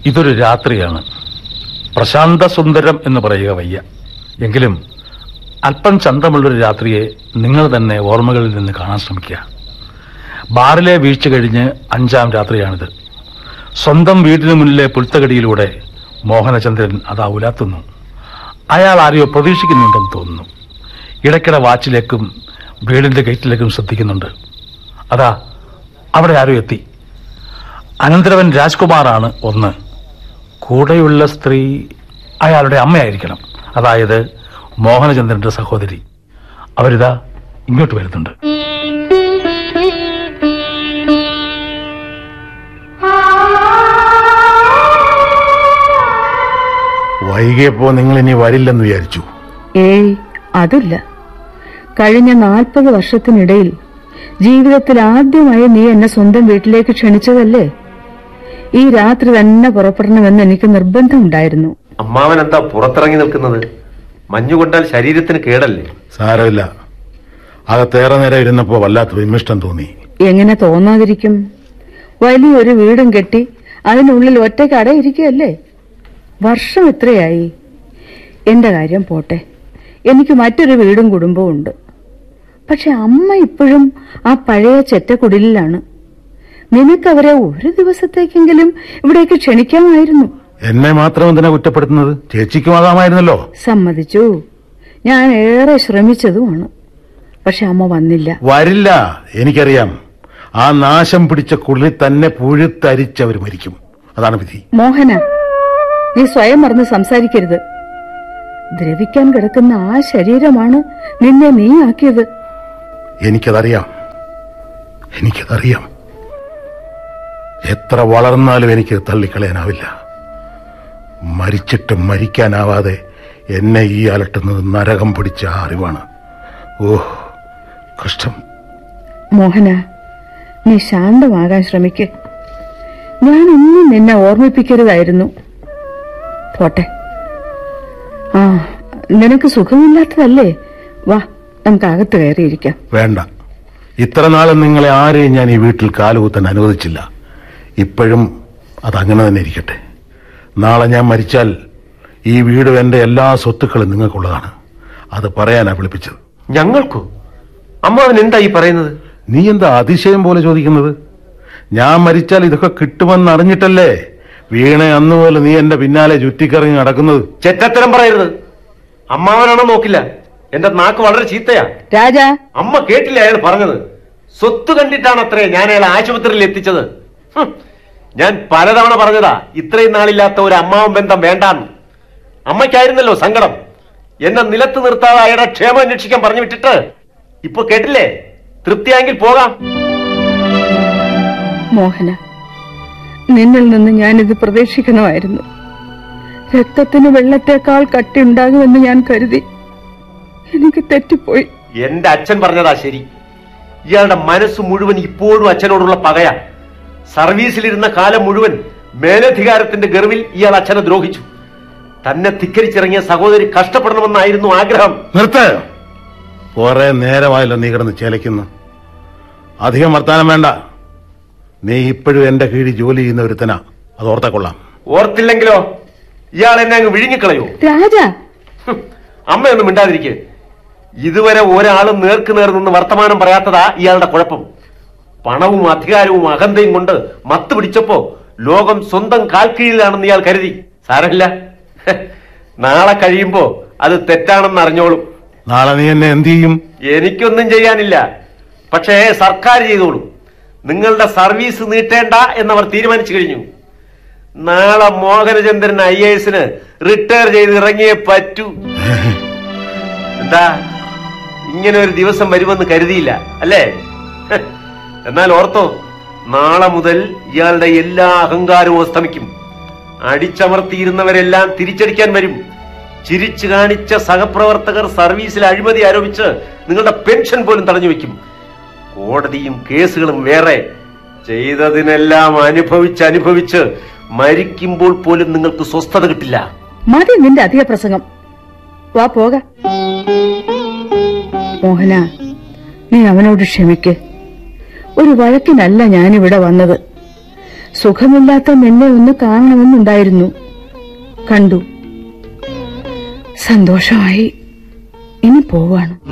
ഇതൊരു രാത്രിയാണ് പ്രശാന്ത സുന്ദരം എന്ന് പറയുക വയ്യ എങ്കിലും അല്പം ചന്തമുള്ളൊരു രാത്രിയെ നിങ്ങൾ തന്നെ ഓർമ്മകളിൽ നിന്ന് കാണാൻ ശ്രമിക്കുക ബാറിലെ വീഴ്ച കഴിഞ്ഞ് അഞ്ചാം രാത്രിയാണിത് സ്വന്തം വീടിന് മുന്നിലെ പുൽത്തകടിയിലൂടെ മോഹനചന്ദ്രൻ അതാ ഉലാത്തുന്നു അയാൾ ആരെയോ പ്രതീക്ഷിക്കുന്നുണ്ടെന്ന് തോന്നുന്നു ഇടയ്ക്കിടെ വാച്ചിലേക്കും വീടിന്റെ ഗേറ്റിലേക്കും ശ്രദ്ധിക്കുന്നുണ്ട് അതാ അവിടെ ആരോ എത്തി അനന്തരവൻ രാജ്കുമാറാണ് ഒന്ന് കൂടെയുള്ള സ്ത്രീ അയാളുടെ അമ്മയായിരിക്കണം അതായത് മോഹനചന്ദ്രന്റെ സഹോദരി അവരിതാ ഇങ്ങോട്ട് വരുന്നുണ്ട് വൈകിയപ്പോ നിങ്ങൾ ഇനി വരില്ലെന്ന് വിചാരിച്ചു ഏയ് അതില്ല കഴിഞ്ഞ നാൽപ്പത് വർഷത്തിനിടയിൽ ജീവിതത്തിൽ ആദ്യമായി നീ എന്നെ സ്വന്തം വീട്ടിലേക്ക് ക്ഷണിച്ചതല്ലേ ഈ രാത്രി തന്നെ പുറപ്പെടണമെന്ന് എനിക്ക് നിർബന്ധമുണ്ടായിരുന്നു അമ്മാവൻ എന്താ പുറത്തിറങ്ങി നിൽക്കുന്നത് മഞ്ഞു കൊണ്ടാൽ ശരീരത്തിന് കേടല്ലേ സാരമില്ല അകത്തേറെ നേരം ഇരുന്നപ്പോ വല്ലാത്ത വിമിഷ്ടം തോന്നി എങ്ങനെ തോന്നാതിരിക്കും വലിയൊരു വീടും കെട്ടി അതിനുള്ളിൽ ഒറ്റയ്ക്ക് അടയിരിക്കുകയല്ലേ വർഷം എത്രയായി എന്റെ കാര്യം പോട്ടെ എനിക്ക് മറ്റൊരു വീടും കുടുംബവും ഉണ്ട് പക്ഷെ അമ്മ ഇപ്പോഴും ആ പഴയ ചെറ്റക്കുടിലാണ് നിനക്കവരെ ഒരു ദിവസത്തേക്കെങ്കിലും ഇവിടേക്ക് ക്ഷണിക്കാമായിരുന്നു എന്നെ മാത്രം എന്തിനാ കുറ്റപ്പെടുത്തുന്നത് ചേച്ചിക്കും ആകാമായിരുന്നല്ലോ സമ്മതിച്ചു ഞാൻ ഏറെ ശ്രമിച്ചതുമാണ് പക്ഷെ അമ്മ വന്നില്ല വരില്ല എനിക്കറിയാം ആ നാശം പിടിച്ച കുള്ളിൽ തന്നെ പുഴുത്തരിച്ചവർ മരിക്കും അതാണ് വിധി മോഹന നീ സ്വയം മറന്ന് സംസാരിക്കരുത് ദ്രവിക്കാൻ കിടക്കുന്ന ആ ശരീരമാണ് നിന്നെ നീ ആക്കിയത് എനിക്കതറിയാം എനിക്കതറിയാം എത്ര വളർന്നാലും എനിക്ക് തള്ളിക്കളയാനാവില്ല മരിച്ചിട്ട് മരിക്കാനാവാതെ എന്നെ ഈ അലട്ടുന്നത് നരകം പിടിച്ച ആ അറിവാണ് ഓ കഷ്ടം മോഹന നീ ശാന്തമാകാൻ ശ്രമിക്ക് ഞാനൊന്നും നിന്നെ ഓർമ്മിപ്പിക്കരുതായിരുന്നു പോട്ടെ ആ നിനക്ക് സുഖമില്ലാത്തതല്ലേ വാ നമുക്ക് അകത്ത് കയറിയിരിക്കാം വേണ്ട ഇത്ര നാളും നിങ്ങളെ ആരെയും ഞാൻ ഈ വീട്ടിൽ കാലുകുത്താൻ അനുവദിച്ചില്ല ഇപ്പോഴും അതങ്ങനെ തന്നെ ഇരിക്കട്ടെ നാളെ ഞാൻ മരിച്ചാൽ ഈ വീടും എന്റെ എല്ലാ സ്വത്തുക്കളും നിങ്ങൾക്കുള്ളതാണ് അത് പറയാനാ വിളിപ്പിച്ചത് ഞങ്ങൾക്കോ അമ്മാവൻ എന്താ ഈ പറയുന്നത് നീ എന്താ അതിശയം പോലെ ചോദിക്കുന്നത് ഞാൻ മരിച്ചാൽ ഇതൊക്കെ കിട്ടുമെന്ന് അറിഞ്ഞിട്ടല്ലേ വീണ അന്നുപോലെ നീ എന്റെ പിന്നാലെ ചുറ്റിക്കറങ്ങി നടക്കുന്നത് ചെറ്റത്തരം പറയരുത് അമ്മാവനാണോ നോക്കില്ല എന്റെ നാക്ക് വളരെ ചീത്തയാ രാജാ അമ്മ കേട്ടില്ല അയാൾ പറഞ്ഞത് സ്വത്ത് കണ്ടിട്ടാണ് അത്രേ ഞാൻ അയാൾ ആശുപത്രിയിൽ എത്തിച്ചത് ഹും. ഞാൻ പലതവണ പറഞ്ഞതാ ഇത്രയും നാളില്ലാത്ത ഒരു അമ്മാവൻ ബന്ധം വേണ്ടാന്ന് അമ്മയ്ക്കായിരുന്നല്ലോ സങ്കടം എന്നെ നിലത്ത് നിർത്താതെ അയാളുടെ ക്ഷേമം അന്വേഷിക്കാൻ പറഞ്ഞു വിട്ടിട്ട് ഇപ്പൊ കേട്ടില്ലേ തൃപ്തിയായെങ്കിൽ പോകാം മോഹന നിന്നിൽ നിന്ന് ഞാനിത് പ്രതീക്ഷിക്കണമായിരുന്നു രക്തത്തിന് വെള്ളത്തേക്കാൾ കട്ടിയുണ്ടാകുമെന്ന് ഞാൻ കരുതി എനിക്ക് തെറ്റിപ്പോയി എന്റെ അച്ഛൻ പറഞ്ഞതാ ശരി ഇയാളുടെ മനസ്സ് മുഴുവൻ ഇപ്പോഴും അച്ഛനോടുള്ള പകയാ സർവീസിലിരുന്ന കാലം മുഴുവൻ മേലധികാരത്തിന്റെ ഗർവിൽ ഇയാൾ അച്ഛനെ ദ്രോഹിച്ചു തന്നെ ധിക്കരിച്ചിറങ്ങിയ സഹോദരി കഷ്ടപ്പെടണമെന്നായിരുന്നു ആഗ്രഹം നിർത്ത് കുറെ നേരമായല്ലോ നീ കിടന്ന് ചേലയ്ക്കുന്നു അധികം വർത്താനം വേണ്ട നീ ഇപ്പോഴും എന്റെ കീഴിൽ ജോലി ചെയ്യുന്ന ഒരുത്തനാ അത് ഓർത്താ കൊള്ളാം ഓർത്തില്ലെങ്കിലോ ഇയാൾ എന്നെ അങ്ങ് വിഴുങ്ങിക്കളയോ രാജാ ഹും, അമ്മയൊന്നും മിണ്ടാതിരിക്കെ ഇതുവരെ ഒരാളും നേർക്ക് നേർ നിന്ന് വർത്തമാനം പറയാത്തതാ ഇയാളുടെ കുഴപ്പം പണവും അധികാരവും അഹന്തയും കൊണ്ട് മത്ത് പിടിച്ചപ്പോ ലോകം സ്വന്തം കാൽക്കീഴിലാണെന്ന് ഇയാൾ കരുതി സാരമില്ല ഹെ, നാളെ കഴിയുമ്പോ അത് തെറ്റാണെന്ന് അറിഞ്ഞോളും നാളെ നീ എന്നെ എന്ത് ചെയ്യും എനിക്കൊന്നും ചെയ്യാനില്ല പക്ഷേ സർക്കാർ ചെയ്തോളൂ നിങ്ങളുടെ സർവീസ് നീട്ടേണ്ട എന്നവർ തീരുമാനിച്ചു കഴിഞ്ഞു നാളെ മോഹനചന്ദ്രൻ ഐ എ എസിന് റിട്ടയർ ചെയ്ത് ഇറങ്ങിയേ പറ്റൂ എന്താ ഇങ്ങനെ ഒരു ദിവസം വരുമെന്ന് കരുതിയില്ല അല്ലേ ഹ്. എന്നാൽ ഓർത്തോ നാളെ മുതൽ ഇയാളുടെ എല്ലാ അഹങ്കാരവും അസ്തമിക്കും അടിച്ചമർത്തിയിരുന്നവരെല്ലാം തിരിച്ചടിക്കാൻ വരും ചിരിച്ചു കാണിച്ച സഹപ്രവർത്തകർ സർവീസിൽ അഴിമതി ആരോപിച്ച് നിങ്ങളുടെ പെൻഷൻ പോലും തടഞ്ഞു വെക്കും കോടതിയും കേസുകളും വേറെ ചെയ്തതിനെല്ലാം അനുഭവിച്ച് അനുഭവിച്ച് മരിക്കുമ്പോൾ പോലും നിങ്ങൾക്ക് സ്വസ്ഥത കിട്ടില്ല മതി നിന്റെ അധിക പ്രസംഗം വാ പോക മോഹന നീ അവനോട് ക്ഷമിക്ക് ഒരു വഴക്കിനല്ല ഞാനിവിടെ വന്നത് സുഖമില്ലാത്ത നിന്നെ ഒന്ന് കാണണമെന്നുണ്ടായിരുന്നു കണ്ടു സന്തോഷമായി ഇനി പോവാണ്